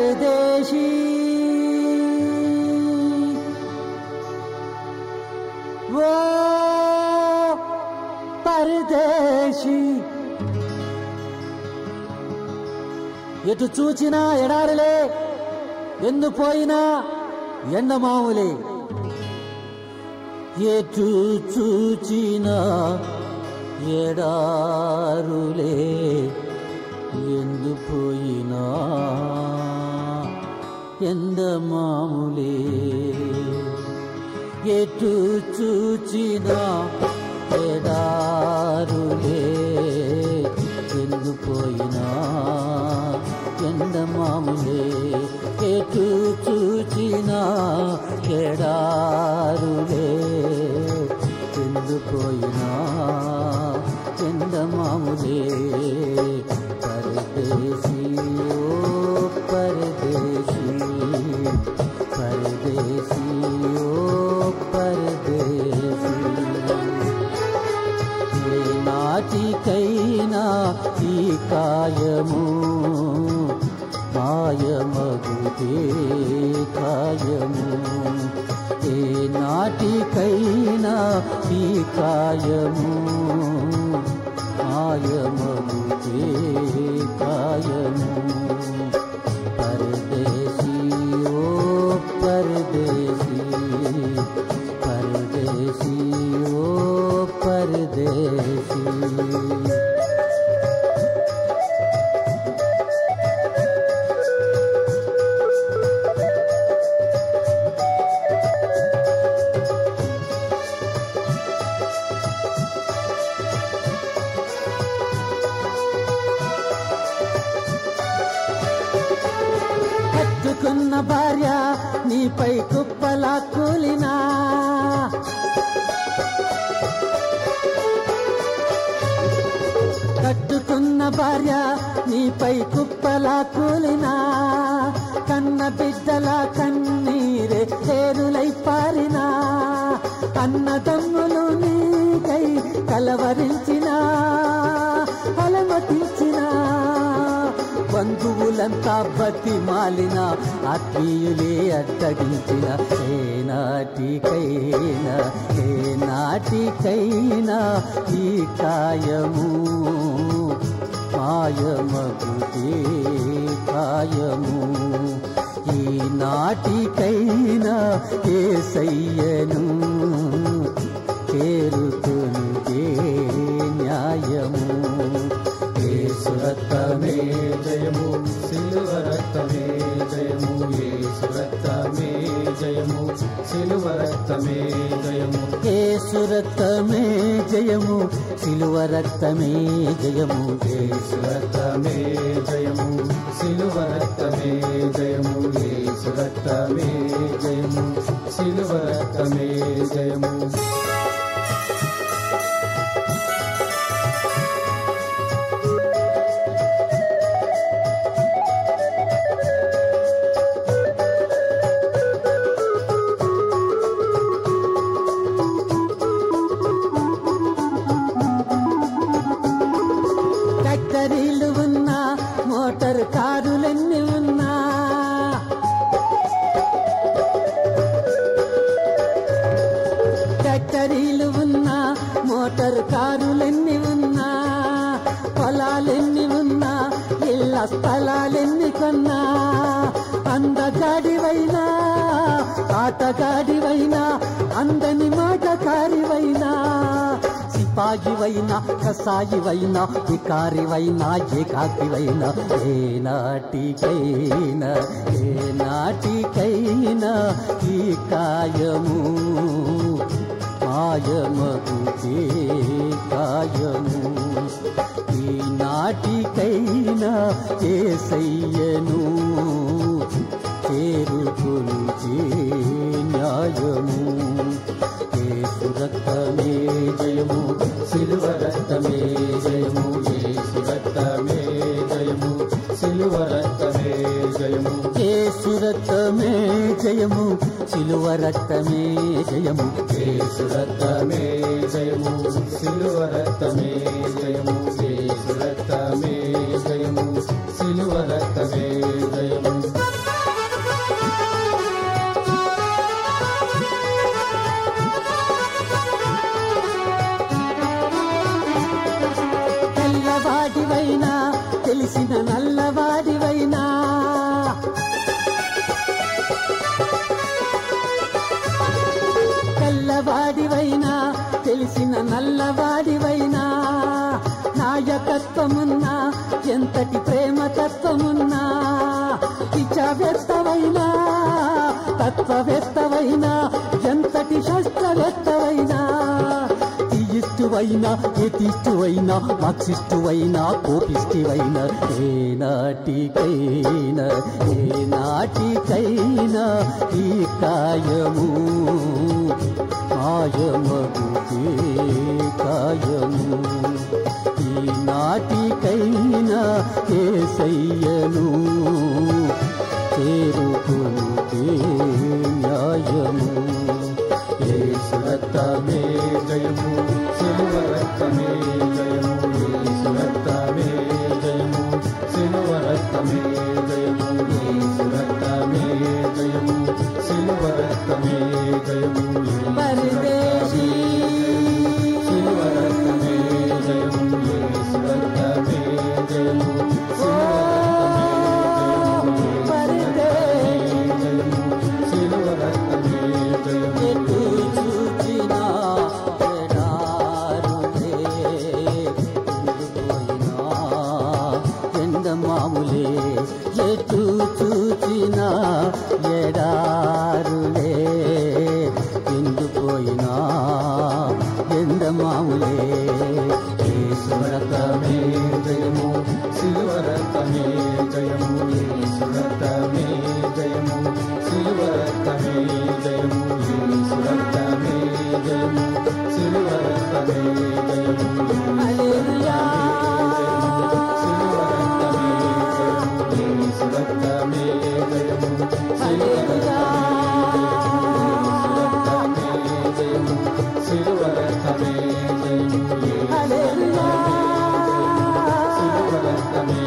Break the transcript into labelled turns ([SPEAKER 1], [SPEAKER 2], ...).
[SPEAKER 1] परदेशी वो పరదేశి ఎటు చూచినా ఎడారులే ఎందు పోయినా ఎండమాములే ఎటు చూచినా ఎడారులే ఎందు పోయినా ఎండమాములే ఎటు చూచినా ఎడారులే ఎందు పోయినా ఎండమాములే ఎటు చూచినా ఎడారులే ఎందు పోయినా ఎండమాములే పరదేశీ ఓ పరదేశీ పరదేశీ ఓ పరదేశీ ఏ నాటికైనా ఈ కాయము మాయమగుతే కాయము ఏ నాటికైనా ఈ కాయము మాయమగుతే కాయము పరదేశీ ఓ పరదేశీ పరదేశీ ఓ పరదేశీ కట్టుకున్న భార్య నీపై కుప్పలా కూలినా కట్టుకున్న భార్య నీపై కుప్పలా కూలినా కన్న బిడ్డల కన్నీరే ఏరులై పారినా అన్నదమ్ములు నీకై కలవరించినా అలమటించినా బంధువులంతా బతి మాలిన ఆత్మీయులే అడ్డగించిన ఏ నాటికైనా ఏ నాటికైనా ఈ కాయము మాయమగుతే కాయము ఈ నాటికైనా ఏ సయ్యను చేరుతునిదే న్యాయము
[SPEAKER 2] యేసు రక్తమే జయము సిలువ రక్తమే జయము యేసు రక్తమే జయము సిలువ రక్తమే జయము
[SPEAKER 1] యేసు రక్తమే జయము సిలువ రక్తమే జయము
[SPEAKER 2] యేసు రక్తమే జయము సిలువ రక్తమే జయము యేసు రక్తమే జయము సిలువ రక్తమే జయము
[SPEAKER 1] ఫ్యాక్టరీలు ఉన్నా మోటార్ కారులన్నీ ఉన్నా ఫ్యాక్టరీలు ఉన్నా మోటార్ కారులెన్ని ఉన్నా పొలాలెన్ని ఉన్నా ఇళ్ళ స్థలాలెన్ని కొన్నా అందగాడివైనా ఆటగాడివైనా అందని మాటకారివైనా సిపాయివైనా కసాయివైనా వికారివైనా ఏకాకివైనా ఏ నాటికైనా ఏ నాటికైనా ఈ కాయము మాయమగుతే కాయము ఈ నాటికైనా ఏసయ్యను చేరుకుని న్యాయము యేసు రక్తమే జయము
[SPEAKER 2] సిలువ రక్తమే జయము యేసు రక్తమే జయము సిలువ రక్తమే జయము
[SPEAKER 1] యేసు రక్తమే జయము సిలువ రక్తమే జయము
[SPEAKER 2] యేసు రక్తమే జయము సిలువ రక్తమే జయము యేసు రక్తమే జయము సిలువ రక్తమే జయము
[SPEAKER 1] శాస్త్రవేత్తవైనా ఎంతటి శాస్త్రవేత్తవైనా తీయిస్తువైనా ఎతిష్టువైనా మార్క్సిస్టువైనా కోపిష్టివైనా ఏ నాటికైనా ఏ నాటికైనా ఈ కాయము మాయమగుతే కాయము ఈ నాటికైనా ఏసయ్యను చేరుకునుతే న్యాయము
[SPEAKER 2] యేసు రక్తమే జయము సిలువ రక్తమే జయము యేసు రక్తమే జయము సిలువ రక్తమే జయము యేసు రక్తమే జయము సిలువ రక్తమే జయము
[SPEAKER 1] పరదేశీ
[SPEAKER 2] సిలువ రక్తమే జయము యేసు రక్తమే జయము సిలువ రక్తమే జయము
[SPEAKER 1] ఎటు చూచినా ఎడారులే ఉండిపోయినా ఎండమాములే ఎటు చూచినా ఎడారులే ఎండిపోయినా ఎండమాములే
[SPEAKER 2] రక్తమే జయము సిలువ రక్తమే జయము యేసు రక్తమే జయము సిలువ రక్తమే జయము యేసు రక్తమే జయము సిలువ రక్తమే జయము
[SPEAKER 1] హల్లెలూయా
[SPEAKER 2] సిలువ రక్తమే జయము యేసు రక్తమే జయము సిలువ రక్తమే జయము సిలువ రక్తమే జయము
[SPEAKER 1] హల్లెలూయా
[SPEAKER 2] సిలువ రక్తమే